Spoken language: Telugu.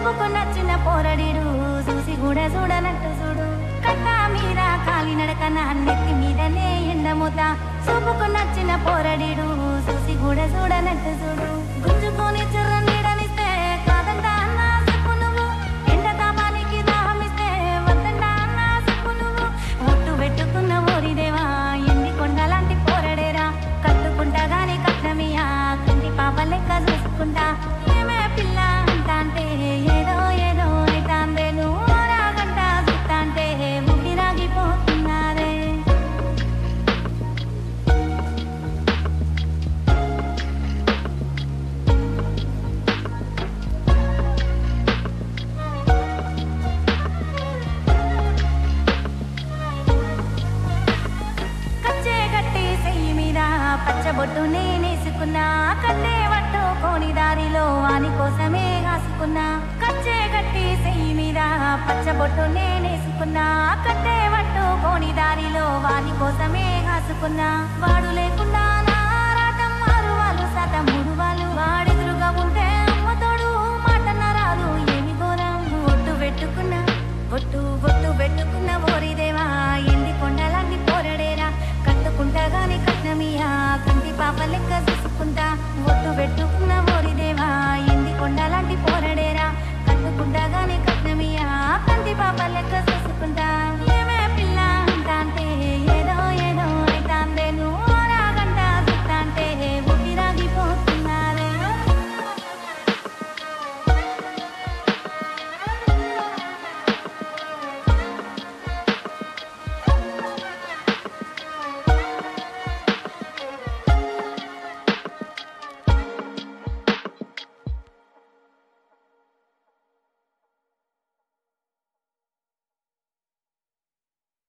చూపుకు నచ్చిన పోరడిడు చూసి కూడా చూడనట్టు చూడు కట్ట మీద కాలి నడకన నెత్తి మీదనే ఎండమూత చూపుకు నచ్చిన పోరడిడు చూసి కూడా చూడనట్టు చూడు గుంజుకొని చెర్ర నీడనిస్తే కాదంట అన్న చెప్పు నువ్వు ఎండ తాపానికి దాహమిస్తే వద్దంట అన్న చెప్పు నువ్వు ఒట్టు పెట్టుకున్న ఓరిదేవా ఎండి కొండలాంటి పోరడేరా కట్టుకుంటా గాని కట్నమియా కంటి పాప లెక్క చూసుకుంటా ఏమే పిల్ల అంట అంటే ఏదో ఏదో అయితాందే నువ్వు రాగంట చూస్తా అంటే ముగిరాగిపోతున్నారే కచ్చే గట్టి చెయ్యి మీద పచ్చబొట్టు నేనేసుకున్నా కట్టే పట్టుకోని దారిలో వాని కోసమే కాసుకున్నా కచ్చే గట్టి చెయ్యి మీద పచ్చబొట్టు నేనేసుకున్నా కట్టే పట్టుకోని దారిలో వాని కోసమే కాసుకున్నా వాడు లేకుండా నా ఆరాటం ఆరు వాళ్ళు శాతం మూడు వాళ్ళు వాడెదురుగా ఉంటే అమ్మతోడు మాటన్న రాదు ఏమి ఘోరం ఒట్టు పెట్టుకున్నా ఒట్టు ఒట్టు పెట్టుకున్న ఓరిదేవా ఎండి కొండలాంటి పోరడేరా కట్టుకుంటా గాని కట్నమియా కంటి పాప లెక్క చూసుకుంటా ఒట్టు పెట్టుకున్న ఓరిదేవా ఎండి కొండలాంటి పోరడేరా కట్టుకుంటా గాని కట్నమియా కంటి పాప లెక్క